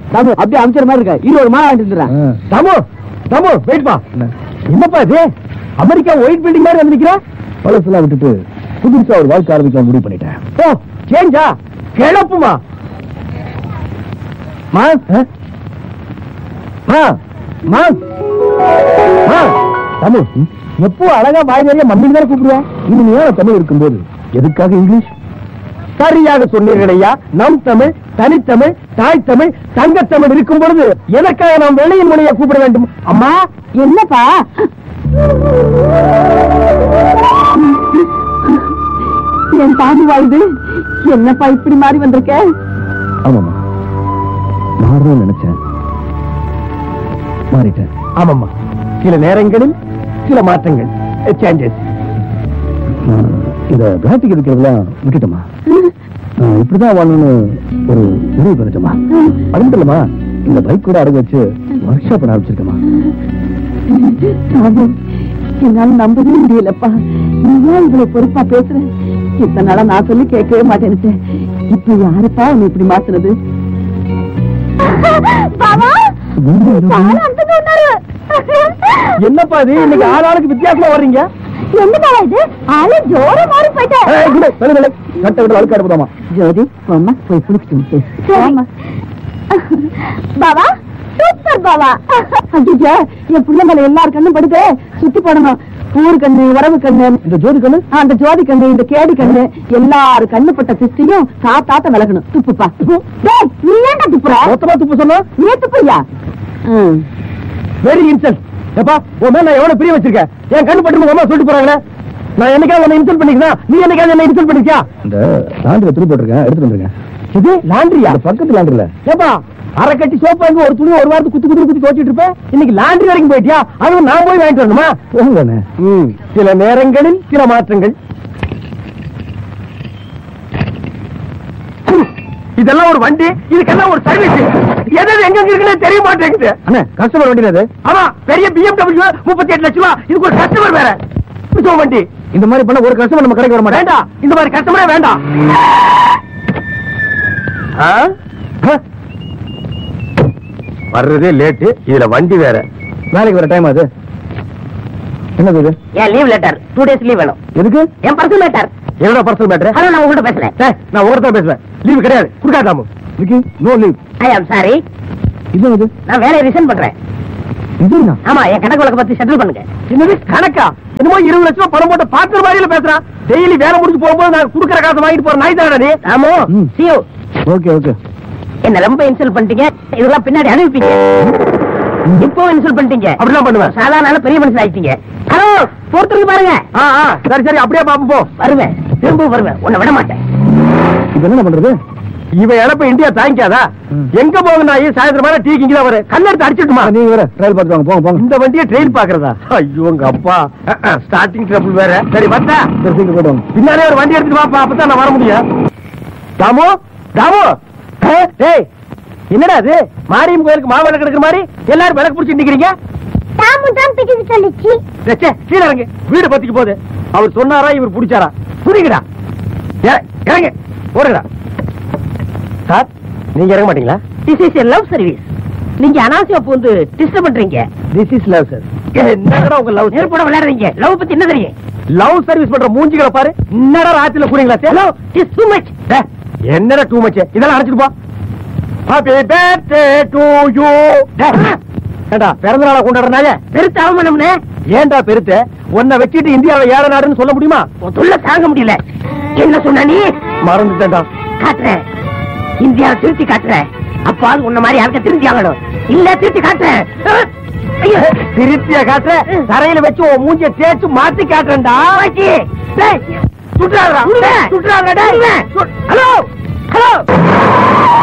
தமு அப்படியே அமைச்சர் மாதிரி இருக்க இருபது மாலை வாங்கிட்டு வந்துடுறேன் ஆ. தமு தமு வெயிட்பா என்னப்பா இது அமெரிக்கா ஒயிட் பில்டிங் மாதிரி வந்து நிக்கிற பழசெல்லாம் விட்டுட்டு புதுசா ஒரு வாழ்க்கை ஆரம்பிக்கலாம் முடிவு பண்ணிட்டேன் ஓ சேஞ்சா கிளப்புமா மாஸ் மா மாஸ் மா தமிழ் எப்போ அழகா வாய் நிறைய மம்மி தானே கூப்பிடுவேன் இனிமையான தமிழ் இருக்கும்போது எதுக்காக இங்கிலீஷ் சரியாக சொன்னீர்கள் ஐயா நம் தமிழ் தனித்தமிழ் தாய் தமிழ் தங்கத்தமிழ் இருக்கும் பொழுது எதற்காக நாம் வெள்ளையின் மொழியை கூப்பிட வேண்டும் அம்மா என்னப்பா என் பாதி வாழ்வு என்னப்பா இப்படி மாறி வந்திருக்க ஆமாம்மா மாறணும்னு நினைச்சேன் மாறிட்டேன் ஆமாம்மா சில நேரங்களில் சில மாற்றங்கள் சேஞ்சஸ் நான் இந்த பிளாஸ்டிக் இருக்கிறதெல்லாம் விட்டுட்டோமா நான் இப்படிதான் வாழணும்னு ஒரு முடிவு பண்ணிட்டோமா அது மட்டும் இல்லம்மா இந்த பைக் கூட அடகு வச்சு ஒர்க் ஷாப் ஆரம்பிச்சிருக்கேமா ராமு, என்னால நம்பவே முடியலப்பா நீ ஏன் இவ்வளவு பொறுப்பா பேசுற இத்தனை நாளா நான் சொல்லி கேட்கவே மாட்டேன்னு இப்ப யாருப்பா உன்னை இப்படி மாத்துறது என்னப்பா இது இன்னைக்கு ஆளாளுக்கு வித்தியாசமா வர்றீங்க என்னப்பா இது ஆளு ஜோர மாறி ஏய், விடு, விடு, விடு. சட்டை விட்டு அழுக்காடு போதாமா ஜோதி அம்மா போய் குளிச்சுட்டு வந்து பாபா சூப்பர் பாபா ஐயா என் பிள்ளைங்களை எல்லார் கண்ணும் படுத்து சுத்தி போடணும் ஊரு கண்ணு உறவு கண்ணு இந்த ஜோதி கண்ணு ஆ, அந்த ஜோதி கண்ணு இந்த கேடி கண்ணு எல்லாரு கண்ணு பட்ட சிஸ்டியும் காத்தாத்த விலகணும் துப்புப்பா டேய், நீ ஏன்டா துப்புற மொத்தமா துப்பு சொன்னா நீ துப்புயா வெரி இன்சல்ட் எப்பா உன் மேல நான் எவ்வளவு பிரிய வச்சிருக்கேன் என் கண்ணு பட்டு உங்க அம்மா சொல்லிட்டு போறாங்களே நான் என்னைக்காவது உன்னை இன்சல்ட் பண்ணிக்கிறேன் நீ என்னைக்காவது என்ன இன்சல்ட் பண்ணிருக்கியா இந்த லாண்டரி துணி போட்டிருக்கேன் எடுத்துட்டு வந்துருங்க இது லாண்ட்ரியா அந்த பக்கத்து லாண்டரில ஏப்பா அரை கட்டி சோப்பு வாங்கி ஒரு துணி ஒரு வாரத்துக்கு குத்து குத்து குத்தி துவச்சிட்டு இருப்பேன் இன்னைக்கு லாண்ட்ரி வரைக்கும் போயிட்டியா அதுவும் நான் போய் வாங்கிட்டு வரணுமா போங்கண்ணே ம், சில நேரங்களில் சில மாற்றங்கள் இதெல்லாம் ஒரு வண்டி இதுக்கெல்லாம் ஒரு சர்வீஸ் எது எது எங்க இருக்குன்னு தெரிய மாட்டேங்குது அண்ணே கஸ்டமர் வண்டி அது ஆமா பெரிய பிஎம்டபிள்யூ முப்பத்தி எட்டு லட்சம் ரூபா இதுக்கு ஒரு கஸ்டமர் வேற புதுசு வண்டி இந்த மாதிரி பண்ண ஒரு கஸ்டமர் நம்ம கடைக்கு வர மாட்டேன் வேண்டாம் இந்த மாதிரி கஸ்டமரே வேண்டாம் ஆ? ஆ? வர்றதே லேட்டு இதுல வண்டி வேற வேலைக்கு வர டைம் அது என்னது இது ஏன் leave letter two days leave வேணும் எதுக்கு என் பர்சனல் மேட்டர் என்னோட பர்சனல் மேட்ரு ஹலோ நான் உங்கள்கிட்ட பேசுறேன் ஏய், நான் ஒருத்தர் பேசுவேன் லீவு கிடையாது கொடுக்காதாமு Vicky no leave I am sorry இது இது நான் வேலையை ரிசைன் பண்றேன் இதுனா ஆமா என் கணக்கு வழக்க பத்தி செட்டில் பண்ணுங்க என்னது கணக்கா என்னமோ இருபது லட்சம் ரூபாய் பணம் போட்ட பாத்திர மாதிரில பேசுறான் டெய்லி வேலை முடிஞ்சு போகும்போது நான் குடுக்கற காசை வாங்கிட்டு போற நாய் தானே நீ ராமு ம். சியோ ஓகே ஓகே என்ன ரொம்ப இன்சல்ட் பண்ணிட்டீங்க இதெல்லாம் பின்னாடி அனுப்பிப்பீங்க இப்போ இன்சல்ட் பண்ணிட்டீங்க அப்படிலாம் பண்ணுவேன் சாதாரண ஆளு பெரிய மனுஷன் ஆயிட்டீங்க ஹலோ பொறுத்துருக்கு பாருங்க ஆ ஆ சரி சரி அப்படியே பாப்போம் போ வருவேன் திரும்ப வருவேன் உன்னை விட மாட்டேன் இப்போ என்ன பண்றது இவன் இழப்ப இந்தியா தாங்கிக்காதா ம். எங்க போக நாய் சாயந்தரம் மேல டீ கிங்க வர கல்லெடுத்து அடிச்சிட்டுமா நீங்க வேற ட்ரையல் பார்த்து வாங்க போங்க போங்க இந்த வண்டியை ட்ரெயின் பாக்குறதா ஐயோ உங்க அப்பா ஸ்டார்டிங் ட்ரபிள் வேற சரி வந்தா சரி சீக்கிரம் போயிட்டு வாங்க பின்னாலே ஒரு வண்டி எடுத்துட்டு வாப்பா அப்பதான் நான் வர முடியும் தாமு தாமு ஆ, ஏய் என்னடா அது மாரியம் கோயிலுக்கு மாவிளக்கு எடுக்கிற மாதிரி எல்லாரும் விளக்கு பிடிச்சி நிக்கிறீங்க தாமு தான் பிடிக்க சொல்லிச்சு ச்சே, ச்சே, கீழே இறங்கு வீடு பத்திக்கு போகுது அவர் சொன்னாரா இவர் பிடிச்சாரா புரியுங்கடா இற- இறங்கு ஓடுங்கடா சார் நீங்க இறங்க மாட்டீங்களா திஸ் இஸ் லவ் சர்வீஸ் நீங்க அனாவசியம் பூந்து டிஸ்டர்ப் பண்றீங்க திஸ் இஸ் லவ் சார் என்னடா உங்க லவ் நெருப்போட விளையாடுறீங்க லவ் பத்தி என்ன தெரியும் லவ் சர்வீஸ் பண்ற மூஞ்சிகளை பாரு என்னடா ராத்திரில கூறீங்களா ஹலோ இஸ் டூ மச் என்னடா டூ மச் இதெல்லாம் அழைச்சிட்டு போ ஹாப்பி பர்த்டே டு யூ ஏண்டா பிறந்த நாளை கொண்டாடுறாங்க பெருத்த அவமானம்னு ஏன்டா பெருத்த உன்னை வச்சுட்டு இந்தியாவை ஏழ நாடுன்னு சொல்ல முடியுமா உன் தொல்லை தாங்க முடியல என்ன சொன்ன நீ மறந்துட்டேன்டா காட்டுறேன் இந்தியாவை திருத்தி காட்டுறேன் அப்பாவது உன்ன மாதிரி யாருக்க திருத்தி ஆகணும் இல்ல திருத்தி காட்டுறேன் அஹ், ஐயோ. திருப்தியா காட்டுற தரையில வச்சு உன் மூஞ்சிய தேய்ச்சு மாத்தி காட்டுறேன்டா ஆச்சி. டேய், சுற்றாதடா விடுவேன். சுற்றாதடா விடுவேன். Hello hello